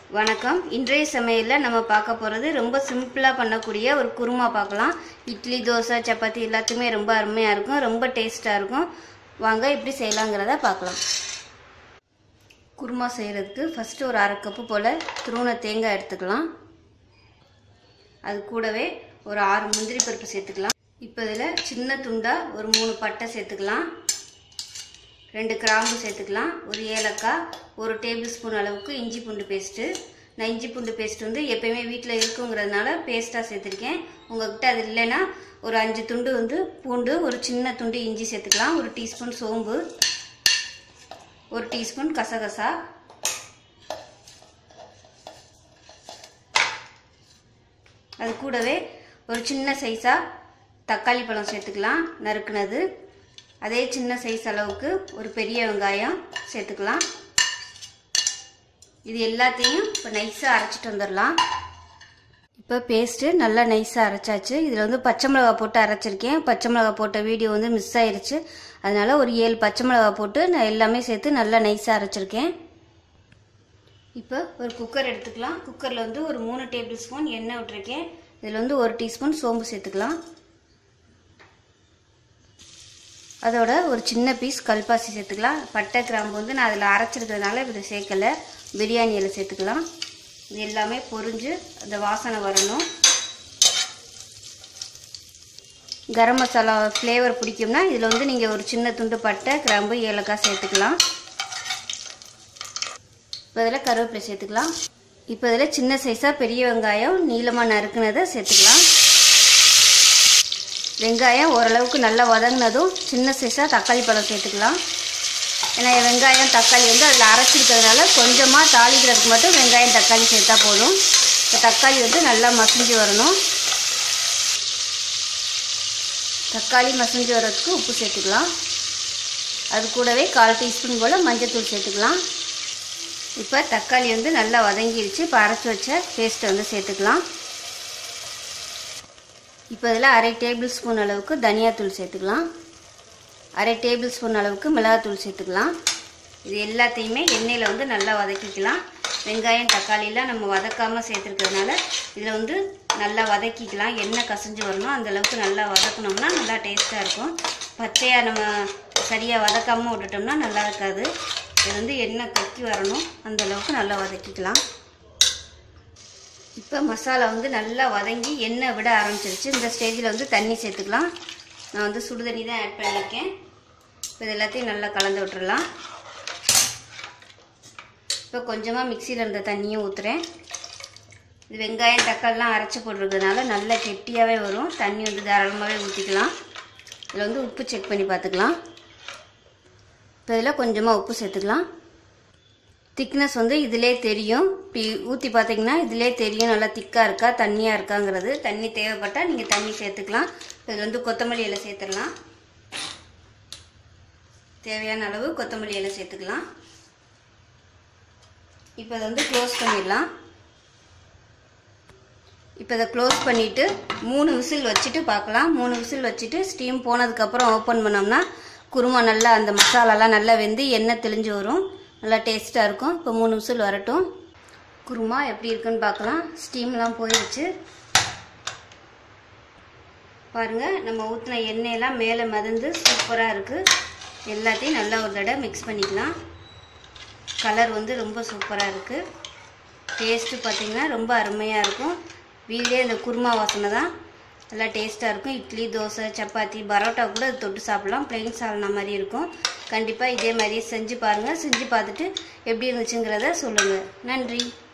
வணக்கம் இன்றைய சமையலில் நம்ம பார்க்க போகிறது ரொம்ப சிம்பிளாக பண்ணக்கூடிய ஒரு குருமா பார்க்கலாம் இட்லி தோசை சப்பாத்தி எல்லாத்துக்குமே ரொம்ப அருமையாக இருக்கும் ரொம்ப டேஸ்ட்டாக இருக்கும் வாங்க எப்படி செய்யலாங்கிறத பார்க்கலாம் குருமா செய்கிறதுக்கு ஃபஸ்ட்டு ஒரு அரை கப்பு போல் துருவன தேங்காய் எடுத்துக்கலாம் அது கூடவே ஒரு ஆறு முந்திரி பருப்பு சேர்த்துக்கலாம் இப்போ இதில் சின்ன துண்டாக ஒரு மூணு பட்டை சேர்த்துக்கலாம் ரெண்டு கிராம்பு சேர்த்துக்கலாம் ஒரு ஏலக்காய் ஒரு டேபிள் ஸ்பூன் அளவுக்கு இஞ்சி பூண்டு பேஸ்ட்டு நான் இஞ்சி பூண்டு பேஸ்ட் வந்து எப்பயுமே வீட்டில் இருக்குங்கிறதுனால பேஸ்ட்டாக சேர்த்துருக்கேன் உங்கள்கிட்ட அது இல்லைன்னா ஒரு அஞ்சு துண்டு வந்து பூண்டு ஒரு சின்ன துண்டு இஞ்சி சேர்த்துக்கலாம் ஒரு டீஸ்பூன் சோம்பு ஒரு டீஸ்பூன் கசகசா அது கூடவே ஒரு சின்ன சைஸாக தக்காளி பழம் சேர்த்துக்கலாம் நறுக்குனது அதே சின்ன சைஸ் அளவுக்கு ஒரு பெரிய வெங்காயம் சேர்த்துக்கலாம் இது எல்லாத்தையும் இப்போ நைஸாக அரைச்சிட்டு வந்துடலாம் இப்போ பேஸ்ட்டு நல்லா நைஸாக அரைச்சாச்சு இதில் வந்து பச்சை மிளகா போட்டு அரைச்சிருக்கேன் பச்சை மிளகா போட்ட வீடியோ வந்து மிஸ் ஆயிடுச்சு அதனால் ஒரு ஏழு பச்சை மிளகா போட்டு நான் எல்லாமே சேர்த்து நல்லா நைஸாக அரைச்சிருக்கேன் இப்போ ஒரு குக்கர் எடுத்துக்கலாம் குக்கரில் வந்து ஒரு மூணு டேபிள் ஸ்பூன் எண்ணெய் விட்டுருக்கேன் இதில் வந்து ஒரு டீஸ்பூன் சோம்பு சேர்த்துக்கலாம் அதோட ஒரு சின்ன பீஸ் கல்பாசி சேர்த்துக்கலாம் பட்டை கிராம்பு வந்து நான் அதில் அரைச்சிருக்கிறதுனால இதை சேர்க்கலை பிரியாணி இலை சேர்த்துக்கலாம் இது எல்லாமே பொரிஞ்சு அந்த வாசனை வரணும் கரம் மசாலா ஃப்ளேவர் பிடிக்கும்னா இதில் வந்து நீங்கள் ஒரு சின்ன துண்டு பட்டை கிராம்பு ஏலக்காய் சேர்த்துக்கலாம் இப்போ இதில் கருவேப்பிலை சேர்த்துக்கலாம் இப்போ இதில் சின்ன சைஸாக பெரிய வெங்காயம் நீளமாக நறுக்குனதை சேர்த்துக்கலாம் வெங்காயம் ஓரளவுக்கு நல்லா வதங்கினதும் சின்ன சைஸாக தக்காளி பழம் சேர்த்துக்கலாம் ஏன்னா வெங்காயம் தக்காளி வந்து அதில் அரைச்சிருக்கிறதுனால கொஞ்சமாக தாளிக்கிறதுக்கு மட்டும் வெங்காயம் தக்காளி சேர்த்தா போதும் இப்போ தக்காளி வந்து நல்லா மசிஞ்சு வரணும் தக்காளி மசிஞ்சு வர்றதுக்கு உப்பு சேர்த்துக்கலாம் அது கூடவே கால் டீஸ்பூன் போல் மஞ்சள்தூள் சேர்த்துக்கலாம் இப்போ தக்காளி வந்து நல்லா வதங்கிடுச்சு இப்போ அரைச்சி வச்ச பேஸ்ட்டை வந்து சேர்த்துக்கலாம் இப்போ இதில் அரை டேபிள் ஸ்பூன் அளவுக்கு தனியாத்தூள் சேர்த்துக்கலாம் அரை டேபிள் ஸ்பூன் அளவுக்கு மிளகாத்தூள் சேர்த்துக்கலாம் இது எல்லாத்தையுமே எண்ணெயில் வந்து நல்லா வதக்கிக்கலாம் வெங்காயம் தக்காளிலாம் நம்ம வதக்காமல் சேர்த்துருக்கிறதுனால இதில் வந்து நல்லா வதக்கிக்கலாம் எண்ணெய் கசிஞ்சு வரணும் அந்தளவுக்கு நல்லா வதக்கணும்னா நல்லா டேஸ்ட்டாக இருக்கும் பச்சையாக நம்ம சரியாக வதக்காமல் விட்டுட்டோம்னா நல்லா இருக்காது இது வந்து எண்ணெய் கக்கி வரணும் அந்தளவுக்கு நல்லா வதக்கிக்கலாம் இப்போ மசாலா வந்து நல்லா வதங்கி எண்ணெய் விட ஆரம்பிச்சிருச்சு இந்த ஸ்டேஜில் வந்து தண்ணி சேர்த்துக்கலாம் நான் வந்து சுடு தண்ணி தான் ஆட் பண்ணியிருக்கேன் இப்போ இது எல்லாத்தையும் நல்லா கலந்து விட்டுறலாம் இப்போ கொஞ்சமாக மிக்சியில் இருந்த தண்ணியும் ஊற்றுறேன் இது வெங்காயம் தக்காளிலாம் அரைச்சி போட்டிருக்கிறதுனால நல்லா கெட்டியாகவே வரும் தண்ணி வந்து தாராளமாகவே ஊற்றிக்கலாம் இதில் வந்து உப்பு செக் பண்ணி பார்த்துக்கலாம் இப்போ இதில் கொஞ்சமாக உப்பு சேர்த்துக்கலாம் திக்னஸ் வந்து இதிலே தெரியும் இப்படி ஊற்றி பார்த்தீங்கன்னா இதிலே தெரியும் நல்லா திக்காக இருக்கா தண்ணியாக இருக்காங்கிறது தண்ணி தேவைப்பட்டால் நீங்கள் தண்ணி சேர்த்துக்கலாம் இதில் வந்து கொத்தமல்லி இலை சேர்த்துடலாம் தேவையான அளவு கொத்தமல்லி இலை சேர்த்துக்கலாம் இப்போ இதை வந்து க்ளோஸ் பண்ணிடலாம் இப்போ இதை க்ளோஸ் பண்ணிவிட்டு மூணு விசில் வச்சுட்டு பார்க்கலாம் மூணு விசில் வச்சுட்டு ஸ்டீம் போனதுக்கப்புறம் ஓப்பன் பண்ணோம்னா குருமா நல்லா அந்த மசாலாலாம் நல்லா வெந்து எண்ணெய் தெளிஞ்சு வரும் நல்லா டேஸ்ட்டாக இருக்கும் இப்போ மூணு விசில் வரட்டும் குருமா எப்படி இருக்குன்னு பார்க்கலாம் ஸ்டீம்லாம் போயிடுச்சு பாருங்கள் நம்ம ஊற்றின எண்ணெயெல்லாம் மேலே மதந்து சூப்பராக இருக்குது எல்லாத்தையும் நல்லா ஒரு தடவை மிக்ஸ் பண்ணிக்கலாம் கலர் வந்து ரொம்ப சூப்பராக இருக்குது டேஸ்ட்டு பார்த்திங்கன்னா ரொம்ப அருமையாக இருக்கும் வீடே இந்த குருமா வாசனை தான் நல்லா டேஸ்ட்டாக இருக்கும் இட்லி தோசை சப்பாத்தி பரோட்டா கூட அது தொட்டு சாப்பிட்லாம் பிளெயின் சால்னா மாதிரி இருக்கும் கண்டிப்பாக இதே மாதிரி செஞ்சு பாருங்கள் செஞ்சு பார்த்துட்டு எப்படி இருந்துச்சுங்கிறத சொல்லுங்கள் நன்றி